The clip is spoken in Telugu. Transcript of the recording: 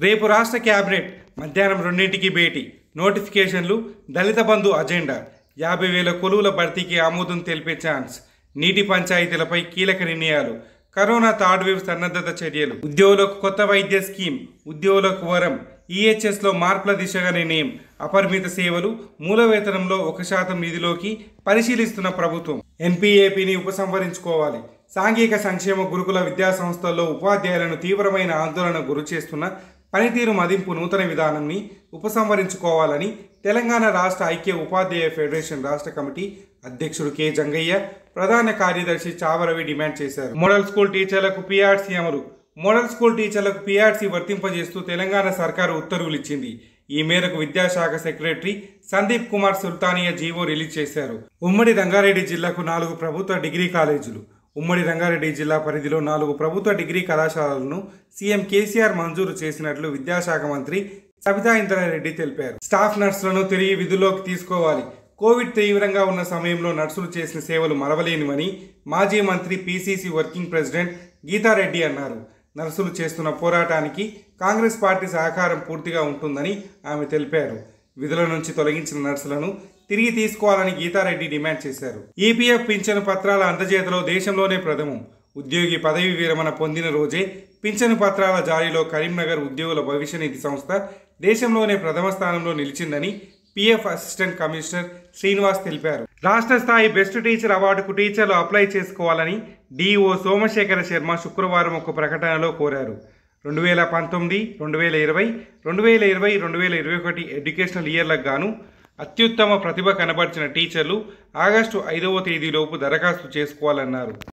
రేపు రాష్ట్ర కేబినెట్ మధ్యాహ్నం రెండింటికి భేటీ నోటిఫికేషన్లు దళిత బంధు అజెండా యాభై వేల కొలువుల భర్తీకి ఆమోదం తెలిపే ఛాన్స్ నీటి పంచాయతీలపై కీలక నిర్ణయాలు కరోనా థర్డ్ వేవ్ సన్నద్ధత చర్యలు ఉద్యోగులకు కొత్త వైద్య స్కీమ్ ఉద్యోగులకు వరం ఈహెచ్ఎస్లో మార్పుల దిశగా నిర్ణయం అపరిమిత సేవలు మూల వేతనంలో ఒక శాతం నిధిలోకి పరిశీలిస్తున్న ప్రభుత్వం ఎన్పీఏపీని ఉపసంహరించుకోవాలి సాంఘిక సంక్షేమ గురుకుల విద్యా సంస్థల్లో ఉపాధ్యాయులను తీవ్రమైన ఆందోళన గురి చేస్తున్న పనితీరు మదింపు నూతన విధానాన్ని ఉపసంహరించుకోవాలని తెలంగాణ రాష్ట్ర ఐక్య ఉపాధ్యాయ ఫెడరేషన్ రాష్ట్ర కమిటీ అధ్యక్షుడు కె జంగయ్య ప్రధాన కార్యదర్శి చావరవి డిమాండ్ చేశారు మోడల్ స్కూల్ టీచర్లకు పీఆర్సీ అమలు మోడల్ స్కూల్ టీచర్లకు పీఆర్సీ వర్తింపజేస్తూ తెలంగాణ సర్కారు ఉత్తర్వులు ఇచ్చింది ఈ మేరకు విద్యాశాఖ secretary Sandeep Kumar Sultania GO release చేశారు ఉమ్మడి రంగారెడ్డి జిల్లాకు నాలుగు ప్రభుత్వ డిగ్రీ కాలేజీలు ఉమ్మడి రంగారెడ్డి జిల్లా పరిధిలో నాలుగు ప్రభుత్వ డిగ్రీ కళాశాలలను సీఎం కేసీఆర్ మంజూరు చేసినట్లు విద్యాశాఖ మంత్రి సబితా ఇంద్రారెడ్డి తెలిపారు స్టాఫ్ నర్సులను తిరిగి విధుల్లోకి తీసుకోవాలి కోవిడ్ తీవ్రంగా ఉన్న సమయంలో నర్సులు చేసిన సేవలు మరవలేనివని మాజీ మంత్రి పీసీసీ వర్కింగ్ ప్రెసిడెంట్ గీతారెడ్డి అన్నారు నర్సులు చేస్తున్న పోరాటానికి కాంగ్రెస్ పార్టీ సహకారం పూర్తిగా ఉంటుందని ఆమె తెలిపారు విధుల నుంచి తొలగించిన నర్సులను తిరిగి తీసుకోవాలని గీతారెడ్డి డిమాండ్ చేశారు ఈపీఎఫ్ పింఛను పత్రాల అందజేతలో దేశంలోనే ప్రథమం ఉద్యోగి పదవి విరమణ పొందిన రోజే పింఛను పత్రాల జారీలో కరీంనగర్ ఉద్యోగుల భవిష్య నిధి సంస్థ దేశంలోనే ప్రథమ స్థానంలో నిలిచిందని పిఎఫ్ అసిస్టెంట్ కమిషనర్ శ్రీనివాస్ తెలిపారు రాష్ట్ర స్థాయి బెస్ట్ టీచర్ అవార్డుకు టీచర్లు అప్లై చేసుకోవాలని డిఓ సోమశేఖర శర్మ శుక్రవారం ఒక ప్రకటనలో కోరారు రెండు వేల పంతొమ్మిది రెండు వేల ఇరవై రెండు వేల ఇరవై రెండు వేల ఇరవై ఒకటి ఎడ్యుకేషనల్ ఇయర్లకు గాను అత్యుత్తమ ప్రతిభ కనబర్చిన టీచర్లు ఆగస్టు ఐదవ తేదీలోపు దరఖాస్తు చేసుకోవాలన్నారు